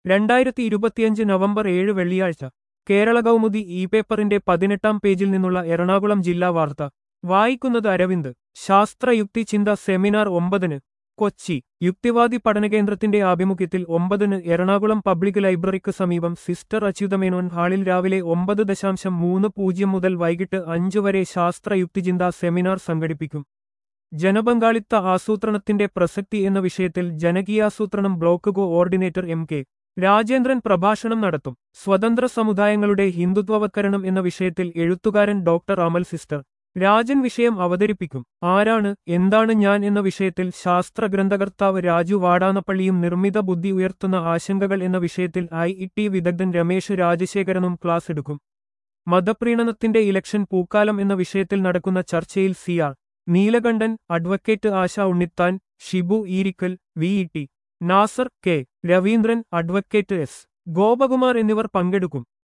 രണ്ടായിരത്തി ഇരുപത്തിയഞ്ച് നവംബർ ഏഴ് വെള്ളിയാഴ്ച കേരള കൗമുദി ഇ പേപ്പറിന്റെ പതിനെട്ടാം പേജിൽ നിന്നുള്ള എറണാകുളം ജില്ലാ വാർത്ത വായിക്കുന്നത് അരവിന്ദ് ശാസ്ത്രയുക്തി ചിന്ത സെമിനാർ ഒമ്പതിന് കൊച്ചി യുക്തിവാദി പഠനകേന്ദ്രത്തിന്റെ ആഭിമുഖ്യത്തിൽ ഒമ്പതിന് എറണാകുളം പബ്ലിക് ലൈബ്രറിക്ക് സമീപം സിസ്റ്റർ അച്യുതമേനോൻ ഹാളിൽ രാവിലെ ഒമ്പത് ദശാംശം മൂന്ന് പൂജ്യം മുതൽ വൈകിട്ട് അഞ്ചു വരെ ശാസ്ത്ര യുക്തിചിന്ത സെമിനാർ സംഘടിപ്പിക്കും ജനപങ്കാളിത്ത ആസൂത്രണത്തിന്റെ പ്രസക്തി എന്ന വിഷയത്തിൽ ജനകീയാസൂത്രണം block coordinator M K Rajendran പ്രഭാഷണം നടത്തും സ്വതന്ത്ര സമുദായങ്ങളുടെ ഹിന്ദുത്വവത്കരണം എന്ന വിഷയത്തിൽ എഴുത്തുകാരൻ ഡോക്ടർ അമൽ സിസ്റ്റർ രാജൻ വിഷയം അവതരിപ്പിക്കും ആരാണ് എന്താണ് ഞാൻ എന്ന വിഷയത്തിൽ ശാസ്ത്ര ഗ്രന്ഥകർത്താവ് രാജു വാടാനപ്പള്ളിയും നിർമ്മിത ബുദ്ധി ഉയർത്തുന്ന ആശങ്കകൾ എന്ന വിഷയത്തിൽ ഐ ഇ ടി വിദഗ്ധൻ രമേശ് രാജശേഖരനും ക്ലാസ് എടുക്കും മതപ്രീണനത്തിന്റെ ഇലക്ഷൻ പൂക്കാലം എന്ന വിഷയത്തിൽ നടക്കുന്ന ചർച്ചയിൽ C R Neelakandan advocate Asha Unnithan Shibu Eerikkal V E T Nasar K Raveendran advocate S Gopakumar എന്നിവർ പങ്കെടുക്കും